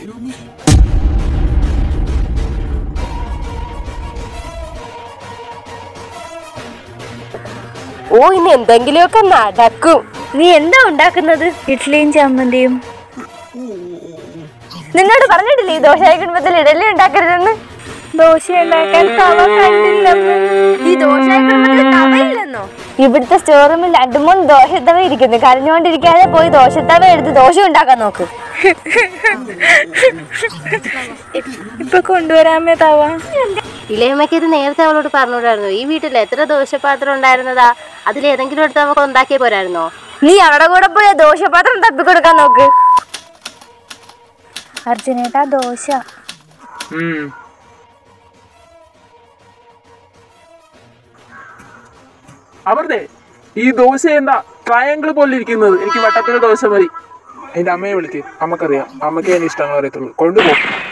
ഓ ഇനി എന്തെങ്കിലുമൊക്കെ നടക്കും നീ എന്താ ഉണ്ടാക്കുന്നത് ഇഡ്ഡലിയും ചമ്മന്തിയും നിന്നോട് പറഞ്ഞിട്ടില്ലേ ഈ ദോശ കുടുംബത്തിൽ ഇഡലി ഉണ്ടാക്കരുതെന്ന് ദോശ ഉണ്ടാക്കാൻ തവ കണ്ടില്ലെന്ന് ഈ ദോശ കുടുംബത്തിൽ തവയില്ലെന്നോ ഇവിടുത്തെ സ്റ്റോർ റൂമിൽ രണ്ടു മൂന്ന് ദോശത്തവ ഇരിക്കുന്നു കരഞ്ഞുകൊണ്ടിരിക്കാതെ പോയി ദോശത്തവ എടുത്ത് ദോശ ഉണ്ടാക്കാൻ നോക്ക് ഇപ്പൊ കൊണ്ടുവരാമേ തവ ഇളയമ്മയ്ക്ക് ഇത് നേരത്തെ അവളോട് പറഞ്ഞുകൂടായിരുന്നു ഈ വീട്ടിൽ എത്ര ദോശപാത്രം ഉണ്ടായിരുന്നതാ അതിൽ ഏതെങ്കിലും എടുത്ത് നമുക്ക് ഉണ്ടാക്കിയ പോരായിരുന്നോ നീ അവിടെ കൂടെ പോയി ആ ദോശപാത്രം തപ്പിക്കൊടുക്കാൻ നോക്ക് അർജുനേട്ടാ ദോശ ഉം. അമൃതേ ഈ ദോശ എന്താ ട്രയാങ്കിൾ പോലെ ഇരിക്കുന്നത് എനിക്ക് വട്ടത്തിലെ ദോശ മതി എന്റെ അമ്മയെ വിളിക്ക് അമ്മക്കറിയാം അമ്മക്ക് അതിന് ഇഷ്ടങ്ങൾ അറിയത്തുള്ളൂ കൊണ്ടുപോ